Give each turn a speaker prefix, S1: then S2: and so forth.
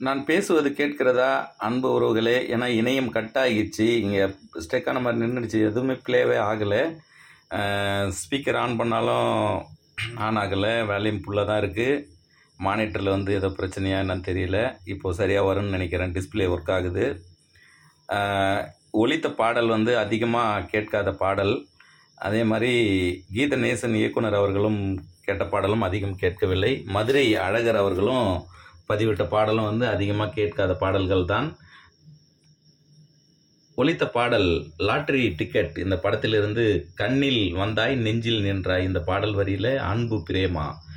S1: நான் பேசுவது கேட்கிறதா அன்பு உறவுகளே ஏன்னா இணையம் கட் ஆகிடுச்சு இங்கே ஸ்டெக்கான மாதிரி நின்றுடுச்சு எதுவுமே ப்ளேவே ஆகலை ஸ்பீக்கர் ஆன் பண்ணாலும் ஆன் ஆகலை வேல்யூம் ஃபுல்லாக தான் இருக்குது மானிட்டரில் வந்து ஏதோ பிரச்சனையா என்னன்னு தெரியல இப்போது சரியாக வரும்னு நினைக்கிறேன் டிஸ்பிளே ஒர்க் ஆகுது அஹ், ஒலித்த பாடல் வந்து அதிகமாக கேட்காத பாடல் அதே மாதிரி கீத நேசன் இயக்குனர் அவர்களும் கேட்ட பாடலும் அதிகம் கேட்கவில்லை மதுரை அழகர் அவர்களும் பதிவிட்ட பாடலும் வந்து அதிகமாக கேட்காத பாடல்கள் தான் ஒலித்த பாடல் லாட்டரி டிக்கெட் இந்த படத்திலிருந்து கண்ணில் வந்தாய் நெஞ்சில் நின்றாய் இந்த பாடல் வரியில அன்பு பிரேமா